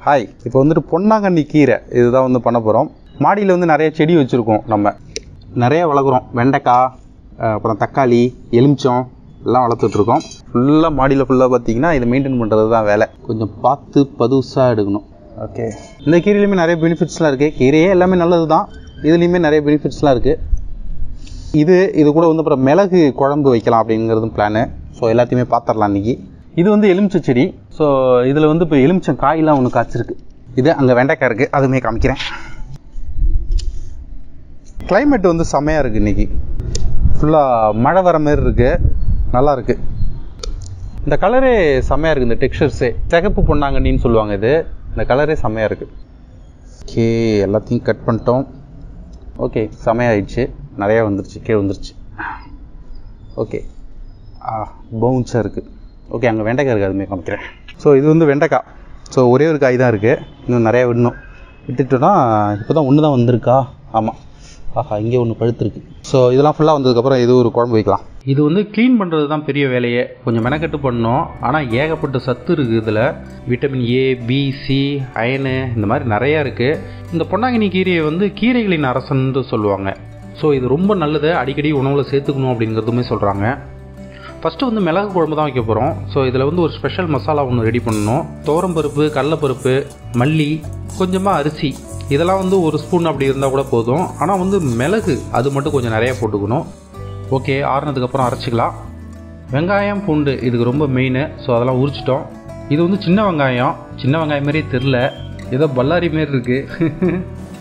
hi இப்போ வந்துட்டு பொன்னாங்கண்ணி கீரை இதுதான் வந்து பண்ண போகிறோம் மாடியில் வந்து நிறைய செடி வச்சுருக்கோம் நம்ம நிறைய வளர்க்குறோம் வெண்டைக்காய் அஹ் அப்புறம் தக்காளி எலுமிச்சம் எல்லாம் வளர்த்துட்ருக்கோம் ஃபுல்லாக மாடியில் ஃபுல்லாக பார்த்தீங்கன்னா இதை மெயின்டைன் பண்ணுறது தான் வேலை கொஞ்சம் பார்த்து பதுசாக எடுக்கணும் ஓகே இந்த கீரையிலுமே நிறைய பெனிஃபிட்ஸ்லாம் இருக்குது கீரையே எல்லாமே நல்லது தான் இதுலேயுமே நிறைய பெனிஃபிட்ஸ்லாம் இருக்குது இது இது கூட வந்து அப்புறம் மிளகு குழம்பு வைக்கலாம் அப்படிங்கிறது பிளானு ஸோ எல்லாத்தையுமே பார்த்துடலாம் இன்னைக்கு இது வந்து எலுமிச்சை செடி ஸோ இதில் வந்து இப்போ எலுமிச்சம் காயெலாம் ஒன்று காய்ச்சிருக்கு இது அங்கே வெண்டைக்காய் இருக்குது அதுவுமே காமிக்கிறேன் climate வந்து செமையாக இருக்குது இன்னைக்கு ஃபுல்லாக மழை வர மாதிரி இருக்குது நல்லா இருக்கு இந்த கலரே செமையாக இருக்குது இந்த டெக்ஸ்சர்ஸே சிகப்பு பொன்னாங்கண்ணின்னு சொல்லுவாங்க இது இந்த கலரே செமையாக இருக்குது ஓகே எல்லாத்தையும் கட் பண்ணிட்டோம் ஓகே செமையாயிடுச்சு நிறைய வந்துருச்சு கீழே வந்துருச்சு ஓகே ஆ பவுன்ஸாக இருக்குது ஓகே அங்கே வெண்டைக்காய் இருக்குது அதுமே காமிக்கிறேன் ஸோ இது வந்து வெண்டைக்காய் ஸோ ஒரே ஒரு காய் தான் இருக்குது இன்னும் நிறைய விடணும் விட்டுட்டோன்னா இப்போ தான் ஒன்று தான் வந்திருக்கா ஆமாம் ஆஹா இங்கே ஒன்று பழுத்துருக்கு ஸோ இதெல்லாம் ஃபுல்லாக வந்ததுக்கப்புறம் இது ஒரு குழம்பு வைக்கலாம் இது வந்து க்ளீன் பண்ணுறது தான் பெரிய வேலையே கொஞ்சம் மெனக்கெட்டு பண்ணோம் ஆனால் ஏகப்பட்ட சத்து இருக்குது இதில் vitamin A B C iron இந்த மாதிரி நிறையா இருக்குது இந்த பொன்னாங்கண்ணி கீரையை வந்து கீரைகளின் அரசன்னு சொல்லுவாங்க ஸோ இது ரொம்ப நல்லது அடிக்கடி உணவில் சேர்த்துக்கணும் அப்படிங்கிறதுமே சொல்கிறாங்க ஃபஸ்ட்டு வந்து மிளகு குழம்பு தான் வைக்க போகிறோம் ஸோ இதில் வந்து ஒரு ஸ்பெஷல் மசாலா ஒன்று ரெடி பண்ணணும் துவரம்பருப்பு கடலப்பருப்பு மல்லி கொஞ்சமாக அரிசி இதெல்லாம் வந்து ஒரு ஸ்பூன் அப்படி இருந்தால் கூட போதும் ஆனால் வந்து மிளகு அது மட்டும் கொஞ்சம் நிறைய போட்டுக்கணும் ஓகே ஆறுனதுக்கப்புறம் அரைச்சிக்கலாம் வெங்காயம் பூண்டு இதுக்கு ரொம்ப மெயின் ஸோ அதெல்லாம் உரிச்சிட்டோம் இது வந்து சின்ன வெங்காயம் சின்ன வெங்காயம் மாதிரியே தெரில ஏதோ பல்லாரி மாரி இருக்குது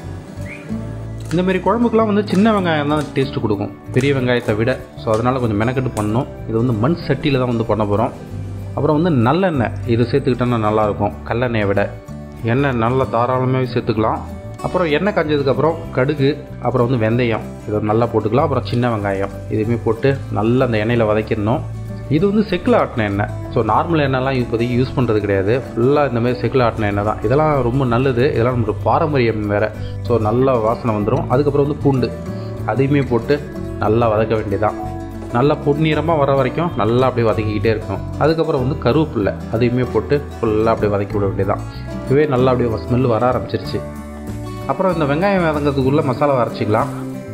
இந்த மாதிரி குழம்புக்கெல்லாம் வந்து சின்ன வெங்காயம் தான் டேஸ்ட் கொடுக்கும் பெரிய வெங்காயத்தை விட ஸோ அதனால் கொஞ்சம் மெனக்கெட்டு பண்ணணும் இது வந்து மண் சட்டியில் தான் வந்து பண்ண போகிறோம் அப்புறம் வந்து நல்லெண்ணெய் இது சேர்த்துக்கிட்டோன்னா நல்லாயிருக்கும் கல்லெண்ணெயை விட எண்ணெய் நல்லா தாராளமாகவே சேர்த்துக்கலாம் அப்புறம் எண்ணெய் காஞ்சதுக்கப்புறம் கடுகு அப்புறம் வந்து வெந்தயம் இதை நல்லா போட்டுக்கலாம் அப்புறம் சின்ன வெங்காயம் இதுவுமே போட்டு நல்லா அந்த எண்ணெயில் வதக்கிடணும் இது வந்து செக்கில் ஆட்டின எண்ணெய் ஸோ நார்மல் எண்ணெய்லாம் இப்போதைக்கு யூஸ் பண்ணுறது கிடையாது ஃபுல்லாக இந்த மாதிரி செக்கில் ஆட்டின எண்ணெய் தான் இதெல்லாம் ரொம்ப நல்லது இதெல்லாம் நம்மளோட பாரம்பரியம் வேறு ஸோ நல்ல வாசனை வந்துடும் அதுக்கப்புறம் வந்து பூண்டு அதையுமே போட்டு நல்லா வதக்க வேண்டியதான் நல்லா பொன்னிறமாக வர வரைக்கும் நல்லா அப்படியே வதக்கிக்கிட்டே இருக்கணும் அதுக்கப்புறம் வந்து கருவேப்பில்லை அதையுமே போட்டு ஃபுல்லாக அப்படியே வதக்கி விட வேண்டியதான் இதுவே நல்லா அப்படியே ஸ்மெல் வர ஆரம்பிச்சிருச்சு அப்புறம் இந்த வெங்காயம் வதங்கிறதுக்குள்ளே மசாலா அரைச்சிக்கலாம்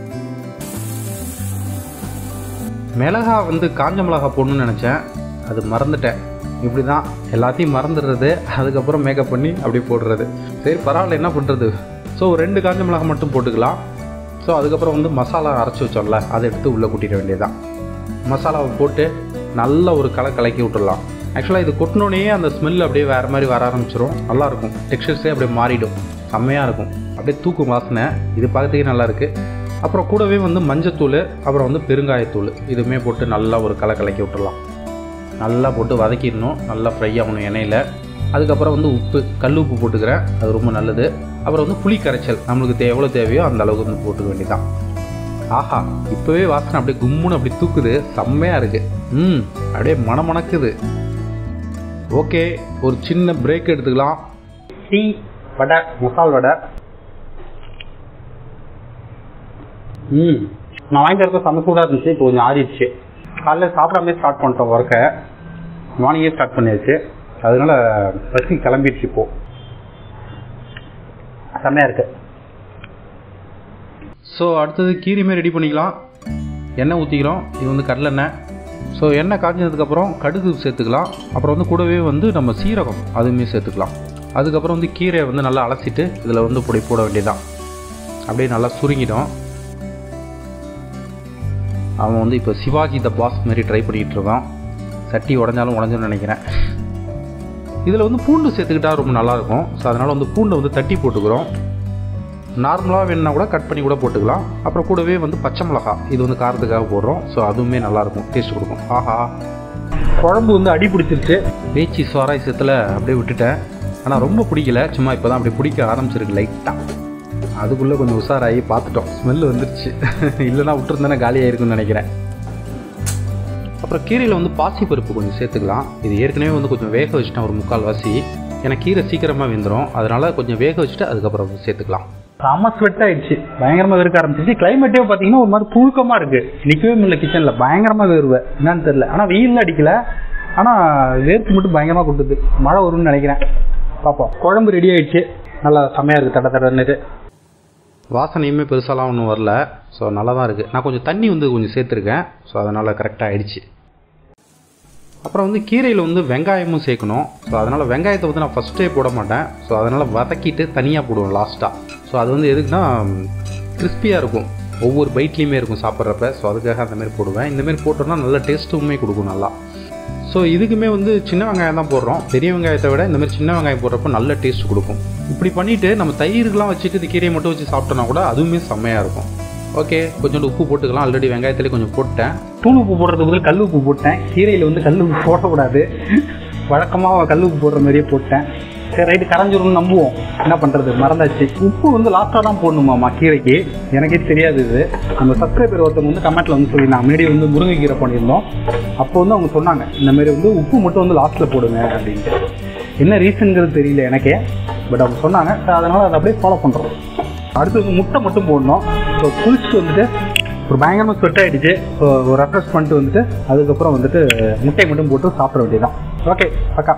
மிளகா வந்து காஞ்ச மிளகா போடணும்னு நினச்சேன் அது மறந்துட்டேன் இப்படி தான் எல்லாத்தையும் மறந்துடுறது அதுக்கப்புறம் மேக்கப் பண்ணி அப்படி போடுறது சரி பரவாயில்ல என்ன பண்ணுறது ஸோ ரெண்டு காஞ்ச மிளகா மட்டும் போட்டுக்கலாம் ஸோ அதுக்கப்புறம் வந்து மசாலா அரைச்சி வச்சோம்ல அதை எடுத்து உள்ளே கூட்டிட வேண்டியதுதான் மசாலாவை போட்டு நல்ல ஒரு கலை கலக்கி விட்டுடலாம் ஆக்சுவலாக இது கொட்டினோடனே அந்த ஸ்மெல் அப்படியே வேறு மாதிரி வர ஆரம்பிச்சிரும் நல்லாயிருக்கும் டெக்ஸ்டர்ஸே அப்படியே மாறிடும் செம்மையாக இருக்கும் அப்படியே தூக்கும் வாசனை இது பார்க்கறதுக்கே நல்லா இருக்கு அப்புறம் கூடவே வந்து மஞ்சத்தூள் அப்புறம் வந்து பெருங்காயத்தூள் இதுவுமே போட்டு நல்லா ஒரு கலை கலக்கி விட்டுடலாம் நல்லா போட்டு வதக்கிடணும் நல்லா ஃப்ரை ஆகணும் எண்ணெயில் அதுக்கப்புறம் வந்து உப்பு கல் உப்பு போட்டுக்கிறேன் அது ரொம்ப நல்லது அப்புறம் வந்து புளி கரைச்சல் நம்மளுக்கு தே எவ்வளோ தேவையோ அந்த அளவுக்கு வந்து போட்டுக்க வேண்டியதான் ஆஹா இப்போவே வாசனை அப்படியே கும்முன்னு அப்படி தூக்குது செம்மையாக இருக்குது ம் அப்படியே மணமணக்குது ஓகே ஒரு சின்ன பிரேக் எடுத்துக்கலாம் டீ வடை மசால் வடை ம் நான் வாங்கி தரப்ப செம்ம சூடாக இருந்துச்சு இப்போ கொஞ்சம் ஆறிடுச்சு காலைல சாப்பிடாமே ஸ்டார்ட் பண்ணிட்டோம் ஒர்க்கை மார்னிங்கே ஸ்டார்ட் பண்ணியாச்சு அதனால பசி கிளம்பிடுச்சு இப்போ செம்மையாக இருக்கு ஸோ அடுத்தது கீரையுமே ரெடி பண்ணிக்கலாம் எண்ணெய் ஊற்றிக்கிறோம் இது வந்து கடலெண்ணெய் ஸோ எண்ணெய் காய்ஞ்சதுக்கப்புறம் கடுகு சேர்த்துக்கலாம் அப்புறம் வந்து கூடவே வந்து நம்ம சீரகம் அதுவுமே சேர்த்துக்கலாம் அதுக்கப்புறம் வந்து கீரையை வந்து நல்லா அலசிட்டு இதில் வந்து பொடி போட வேண்டியதான் அப்படியே நல்லா சுருங்கிடும் அவன் வந்து இப்போ சிவாஜி த பாஸ் மாதிரி ட்ரை பண்ணிகிட்டு இருக்கான் சட்டி உடஞ்சாலும் உடஞ்சுன்னு நினைக்கிறேன் இதில் வந்து பூண்டு சேர்த்துக்கிட்டா ரொம்ப நல்லாயிருக்கும் ஸோ அதனால் வந்து பூண்டை வந்து தட்டி போட்டுக்கிறோம் நார்மலாக வேணுன்னா கூட கட் பண்ணி கூட போட்டுக்கலாம் அப்புறம் கூடவே வந்து பச்சை மிளகா இது வந்து காரத்துக்காக போடுறோம் ஸோ அதுவுமே நல்லாயிருக்கும் டேஸ்ட் கொடுக்கும் ஆஹா குழம்பு வந்து அடி பிடிச்சிருச்சு பேச்சு சுவாரஸ்யத்தில் அப்படியே விட்டுட்டேன் ஆனால் ரொம்ப பிடிக்கல சும்மா இப்போ தான் அப்படியே பிடிக்க ஆரம்பிச்சிருக்கு லைட்டாக அதுக்குள்ளே கொஞ்சம் உஷாராகி பார்த்துட்டோம் ஸ்மெல் வந்துருச்சு இல்லைனா விட்டுருந்தேன்னா காலியாயிருக்குன்னு நினைக்கிறேன் அப்புறம் கீரையில் வந்து பாசிப்பருப்பு கொஞ்சம் சேர்த்துக்கலாம் இது ஏற்கனவே வந்து கொஞ்சம் வேக வச்சுட்டேன் ஒரு முக்கால் வாசி ஏன்னா கீரை சீக்கிரமாக வெந்துடும் அதனால கொஞ்சம் வேக வச்சுட்டு அதுக்கப்புறம் சேர்த்துக்கலாம் செம ஸ்வெட் ஆயிடுச்சு பயங்கரமாக வெறுக்க ஆரம்பிச்சிச்சு கிளைமேட்டே பார்த்தீங்கன்னா ஒரு மாதிரி புழுக்கமாக இருக்கு நிற்கவே முடியல கிச்சனில் பயங்கரமாக வேர்வை என்னன்னு தெரியல ஆனால் வெயிலில் அடிக்கல ஆனால் வேர்த்து மட்டும் பயங்கரமாக கொட்டுது மழை வரும்னு நினைக்கிறேன் பார்ப்போம் குழம்பு ரெடி ஆயிடுச்சு நல்லா செம்மையாக இருக்குது தட தடன்னு வாசனையுமே பெருசாலாம் ஒன்றும் வரல ஸோ நல்லா தான் இருக்குது நான் கொஞ்சம் தண்ணி வந்து கொஞ்சம் சேர்த்துருக்கேன் ஸோ அதனால் கரெக்டாக ஆயிடுச்சு அப்புறம் வந்து கீரையில் வந்து வெங்காயமும் சேர்க்கணும் ஸோ அதனால் வெங்காயத்தை வந்து நான் ஃபஸ்ட்டே போட மாட்டேன் ஸோ அதனால் வதக்கிட்டு தனியாக போடுவேன் லாஸ்ட்டாக ஸோ அது வந்து எதுக்குன்னா கிறிஸ்பியாக இருக்கும் ஒவ்வொரு பைட்லேயுமே இருக்கும் சாப்பிட்றப்ப ஸோ அதுக்காக அந்த மாதிரி போடுவேன் இந்த மாதிரி போட்டோம்னா நல்ல டேஸ்ட்டுமே கொடுக்கும் நல்லா ஸோ இதுக்குமே வந்து சின்ன வெங்காயம் தான் போடுறோம் பெரிய வெங்காயத்தை விட இந்த மாதிரி சின்ன வெங்காயம் போடுறப்ப நல்ல டேஸ்ட் கொடுக்கும் இப்படி பண்ணிவிட்டு நம்ம தயிர்லாம் வச்சுட்டு இது கீரையை மட்டும் வச்சு சாப்பிட்டோன்னா கூட அதுவுமே செம்மையாக இருக்கும் ஓகே கொஞ்சோண்டு உப்பு போட்டுக்கலாம் ஆல்ரெடி வெங்காயத்திலே கொஞ்சம் போட்டேன் தூள் உப்பு போடுறதுக்கு பதில் கல் உப்பு போட்டேன் கீரையில் வந்து கல் உப்பு போடக்கூடாது வழக்கமாக கல் உப்பு போடுற மாதிரியே போட்டேன் சரி ரைட்டு கரைஞ்சிரும்னு நம்புவோம் என்ன பண்ணுறது மறந்தாச்சு உப்பு வந்து லாஸ்ட்டாக தான் போடணுமாம்மா கீரைக்கு எனக்கே தெரியாது இது நம்ம சப்ஸ்கிரைபர் ஒருத்தவங்க வந்து கமெண்ட்டில் வந்து சொல்லி நான் முன்னாடி வந்து முருங்கைக்கீரை பண்ணியிருந்தோம் அப்போ வந்து அவங்க சொன்னாங்க இந்த மாதிரி வந்து உப்பு மட்டும் வந்து லாஸ்ட்டில் போடுங்க அப்படின்ட்டு என்ன ரீசனுங்கிறது தெரியல எனக்கே பட் அவங்க சொன்னாங்க So, அதனால அதை அப்படியே ஃபாலோ பண்ணுறோம் அடுத்து வந்து முட்டை மட்டும் போடணும் ஸோ குளிச்சுட்டு வந்துட்டு ஒரு பயங்கரமாக ஸ்வெட் ஆகிடுச்சு ஸோ ஒரு ரெஃப்ரெஷ் பண்ணிட்டு வந்துட்டு அதுக்கப்புறம் வந்துட்டு முட்டையை மட்டும் போட்டு சாப்பிட வேண்டியதான் ஓகே பக்கா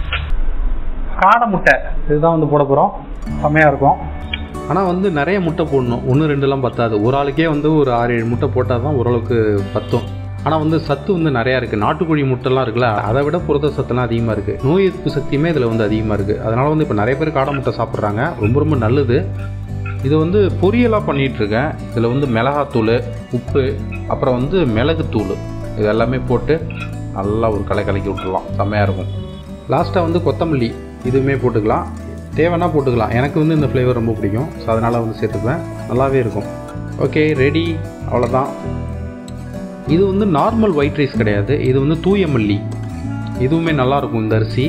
காடை முட்டை இதுதான் வந்து போட போகிறோம் செம்மையாக இருக்கும் ஆனால் வந்து நிறைய முட்டை போடணும் ஒன்று ரெண்டுலாம் பத்தாது ஒரு ஆளுக்கே வந்து ஒரு ஆறு ஏழு முட்டை போட்டால் தான் ஓரளவுக்கு பத்தும் ஆனால் வந்து சத்து வந்து நிறையா இருக்குது நாட்டுக்கோழி முட்டைலாம் இருக்குல்ல அதை விட புரத சத்துலாம் அதிகமாக இருக்குது நோய் எதிர்ப்பு சக்தியுமே இதில் வந்து அதிகமாக இருக்குது அதனால் வந்து இப்போ நிறைய பேர் காடை முட்டை சாப்பிட்றாங்க ரொம்ப ரொம்ப நல்லது இது வந்து பொரியலாக பண்ணிகிட்டு இருக்கேன் இதில் வந்து மிளகாத்தூள் உப்பு அப்புறம் வந்து மிளகுத்தூள் இது எல்லாமே போட்டு நல்லா ஒரு கலை கலக்கி விட்டுடலாம் செம்மையாக இருக்கும் லாஸ்ட்டாக வந்து கொத்தமல்லி இதுவுமே போட்டுக்கலாம் தேவைன்னா போட்டுக்கலாம் எனக்கு வந்து இந்த ஃப்ளேவர் ரொம்ப பிடிக்கும் ஸோ அதனால் வந்து சேர்த்துப்பேன் நல்லாவே இருக்கும் ஓகே ரெடி அவ்வளோதான் இது வந்து நார்மல் ஒயிட் ரைஸ் கிடையாது இது வந்து தூய மல்லி இதுவுமே நல்லாயிருக்கும் இந்த அரிசி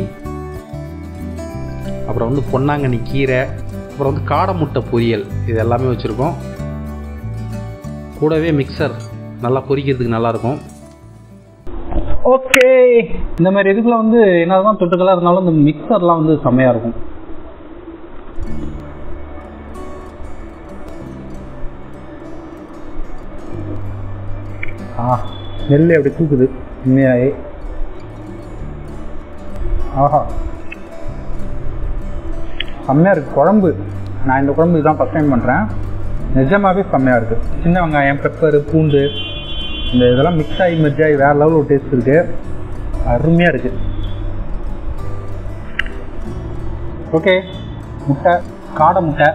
அப்புறம் வந்து பொன்னாங்கண்ணி கீரை அப்புறம் வந்து காடை முட்டை பொரியல் இது எல்லாமே வச்சுருக்கோம் கூடவே மிக்சர் நல்லா பொரிக்கிறதுக்கு நல்லாயிருக்கும் ஓகே இந்த மாதிரி இதுக்குள்ள வந்து என்னதான் தொட்டுக்கெல்லாம் இருந்தாலும் இந்த மிக்சர்லாம் வந்து செம்மையாக இருக்கும் ஆ நெல் அப்படி தூக்குது உண்மையாயே ஆஹா செம்மையாக இருக்குது குழம்பு நான் இந்த குழம்பு இதுதான் ஃபஸ்ட் டைம் பண்ணுறேன் நிஜமாவே செம்மையாக இருக்குது சின்ன வெங்காயம் பெப்பர் பூண்டு இந்த இதெல்லாம் மிக்ஸ் ஆகி மெர்ஜ் ஆகி வேறு லெவலில் ஒரு டேஸ்ட் இருக்குது அருமையாக இருக்குது ஓகே முட்டை காடை முட்டை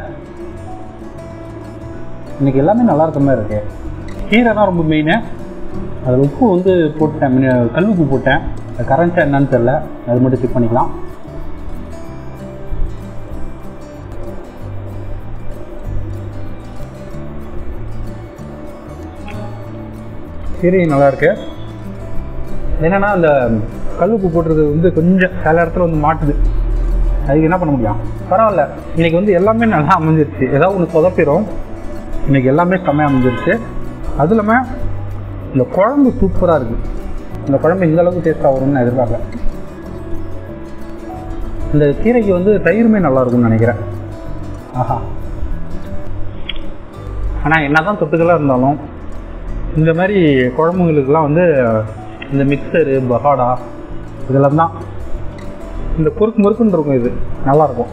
இன்னைக்கு எல்லாமே நல்லா இருக்க மாதிரி இருக்கு கீரை தான் ரொம்ப மெயின் அதில் உப்பு வந்து போட்டேன் முன்ன- கல் உப்பு போட்டேன் அது கரண்ட்டா என்னன்னு தெரில அது மட்டும் செக் பண்ணிக்கலாம் கீரை நல்லா இருக்கு என்னன்னா அந்த கல் உப்பு போட்டுறது வந்து கொஞ்சம் சில இடத்துல வந்து மாட்டுது அதுக்கு என்ன பண்ண முடியும் பரவாயில்ல இன்னைக்கு வந்து எல்லாமே நல்லா அமைஞ்சிருச்சு ஏதாவது ஒன்று சொதப்பிடும் இன்னைக்கு எல்லாமே செம்மையாக அமைஞ்சிருச்சு அது இல்லாமல் இந்த குழம்பு சூப்பராக இருக்குது இந்த குழம்பு இந்த அளவுக்கு டேஸ்ட்டாக வரும்னு நான் எதிர்பார்க்கல இந்த கீரைக்கு வந்து தயிருமே நல்லா இருக்கும்னு நினைக்கிறேன் ஆஹா ஆனால் என்னதான் தொட்டுக்கெல்லாம் இருந்தாலும் இந்த மாதிரி குழம்புங்களுக்கெல்லாம் வந்து இந்த மிக்சரு பகாடா இதெல்லாம் தான் இந்த குறுக்கு முறுக்குன்னு இருக்கும் இது நல்லா இருக்கும்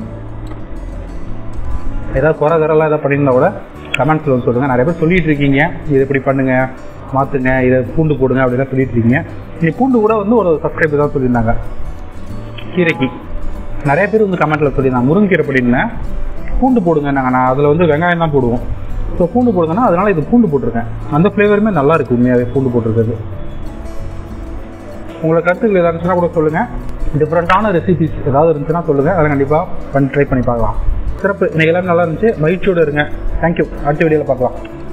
ஏதாவது குறை கரெல்லாம் ஏதாவது பண்ணியிருந்தா கூட கமெண்ட்ஸில் வந்து சொல்லுங்கள் நிறைய பேர் சொல்லிட்டு இருக்கீங்க இது இப்படி பண்ணுங்க மாற்றுங்க இதை பூண்டு போடுங்க அப்படிலாம் சொல்லிட்டு இருக்கீங்க நீ பூண்டு கூட வந்து ஒரு சப்ஸ்கிரைபர் தான் சொல்லியிருந்தாங்க கீரைக்கு நிறைய பேர் வந்து கமெண்ட்டில் சொல்லியிருந்தாங்க முருங்கீரை பண்ணியிருந்தேன் பூண்டு போடுங்க நாங்கள் நான் அதில் வந்து வெங்காயம் தான் போடுவோம் ஸோ பூண்டு போடுங்கன்னா அதனால இது பூண்டு போட்டிருக்கேன் அந்த ஃப்ளேவருமே நல்லா இருக்கு உண்மையாகவே பூண்டு போட்டிருக்கிறது உங்களை கருத்துக்கள் ஏதாவது இருந்துச்சுன்னா கூட சொல்லுங்கள் டிஃப்ரெண்ட்டான ரெசிபிஸ் ஏதாவது இருந்துச்சுன்னா சொல்லுங்கள் அதை கண்டிப்பாக பண்ணி ட்ரை பண்ணி பார்க்கலாம் சிறப்பு இன்னைக்கு எல்லாரும் நல்லா இருந்துச்சு மகிழ்ச்சியோடு இருங்க தேங்க்யூ அடுத்த வீடியோவில் பார்க்கலாம்